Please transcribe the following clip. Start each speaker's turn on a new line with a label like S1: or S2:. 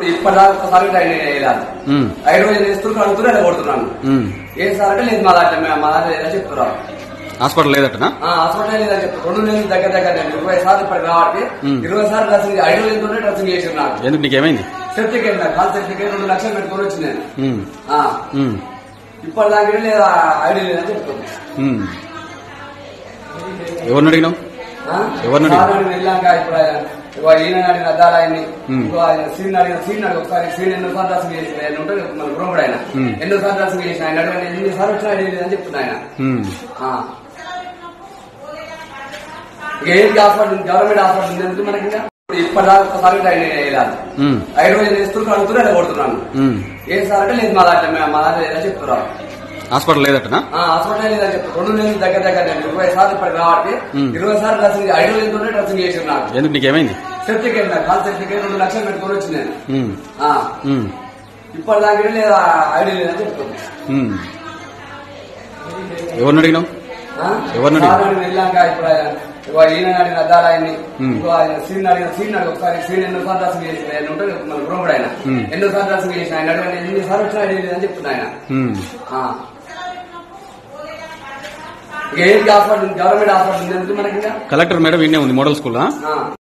S1: ఇప్పటిదాకా ఒకసారి ట్రైన్ వేయాలి
S2: ఉమ్,
S1: ఐదు రోజులు వేస్తూ కడుగుతూ ఇలా కొడుతున్నాను
S2: ఉమ్.
S1: ఏ సార్ అంటే లేదు మా దాంట్లో మేము మా దాంట్లో ఏదో చెప్తున్నారు
S2: హాస్పిటల్ లేదటనా
S1: ఆ, హాస్పిటల్ లేదని చెప్తారు రెండు నెలలు దగ్గర దగ్గర నేను ఇరవై సార్లు ఇప్పటికి రావట్టి
S2: ఉమ్.
S1: ఇరవై సార్లు డ్రెస్సింగ్ ఐదు వేలతోనే డ్రెస్సింగ్ చేసి నాకు
S2: ఎందుకు నీకేమైంది
S1: సర్టిఫికేట్ నాకు కాల్ సర్టిఫికేట్ రెండు లక్షలు పెట్టుకొని వచ్చి నేను
S2: ఉమ్,
S1: ఆ,
S2: ఉమ్,
S1: ఇప్పటిదాకా లేదా ఐడియా లేదని చెప్తాను
S2: ఉమ్. ఎవరిని అడిగినావు
S1: ఆ?
S2: ఎవరిని
S1: సార్
S2: అడిగావు?
S1: అని వెళ్ళాక ఇప్పుడు ఆయన ఇగో ఈయన అడిగిన అద్దాలు ఆయన్ని
S2: ఉమ్.
S1: ఇంకో ఆయన సీన్ అడిగిన సీన్ అడిగి ఒకసారి సీన్ ఎన్నో సార్లు డ్రెస్సింగ్ చేసిన ఆయన ఉంటుంది మన గృహం కూడా ఆయన
S2: ఉమ్.
S1: ఎన్నో సార్లు డ్రెస్సింగ్ చేసిన ఆయన అడిగిన ఎన్ని సార్లు వచ్చినా ఐడియా లేదని చెప్తున్నా ఆయన
S2: ఉమ్,
S1: ఆ. ఇక ఏంటి హాస్పిటల్ గవర్నమెంట్ హాస్పిటల్ ఉంది ఎందుకు మనకి ఇంకా? ఇప్పటిదాకా ఒకసారి ట్రైన్ వేయాలి
S2: ఉమ్,
S1: ఐదు రోజులు వేస్తూ కడుగుతూ ఇలా కొడుతున్నాను
S2: ఉమ్.
S1: ఏ సార్ అంటే లేదు మా దాంట్లో మేము మా దాంట్లో ఏదో చెప్తున్నారు
S2: హాస్పిటల్ లేదటనా
S1: ఆ, హాస్పిటల్ లేదని చెప్తారు రెండు నెలలు దగ్గర దగ్గర నేను ఇరవై సార్లు ఇప్పటికి రావట్టి
S2: ఉమ్.
S1: ఇరవై సార్లు డ్రెస్సింగ్ ఐదు వేలతోనే డ్రెస్సింగ్ చేసి నాకు
S2: ఎందుకు నీకేమైంది
S1: సర్టిఫికేట్ నాకు కాల్ సర్టిఫికేట్ రెండు లక్షలు పెట్టుకొని వచ్చి నేను
S2: ఉమ్,
S1: ఆ,
S2: ఉమ్,
S1: ఇప్పటిదాకా లేదా ఐడియా లేదని చెప్తాను
S2: ఉమ్. ఎవరిని అడిగినావు
S1: ఆ?
S2: ఎవరిని
S1: సార్
S2: అడిగావు?
S1: అని వెళ్ళాక ఇప్పుడు ఆయన ఇగో ఈయన అడిగిన అద్దాలు ఆయన్ని
S2: ఉమ్.
S1: ఇంకో ఆయన సీన్ అడిగిన సీన్ అడిగి ఒకసారి సీన్ ఎన్నో సార్లు డ్రెస్సింగ్ చేసిన ఆయన ఉంటుంది మన గృహం కూడా ఆయన
S2: ఉమ్.
S1: ఎన్నో సార్లు డ్రెస్సింగ్ చేసిన ఆయన అడిగిన ఎన్ని సార్లు వచ్చినా ఐడియా లేదని చెప్తున్నా ఆయన
S2: ఉమ్,
S1: ఆ. ఇక ఏంటి హాస్పిటల్ గవర్నమెంట్ హాస్పిటల్ ఉంది ఎందుకు మనకి ఇంకా?
S2: కలెక్టర్ మేడం ఇన్నే ఉంది మోడల్ స్కూల్
S1: ఆ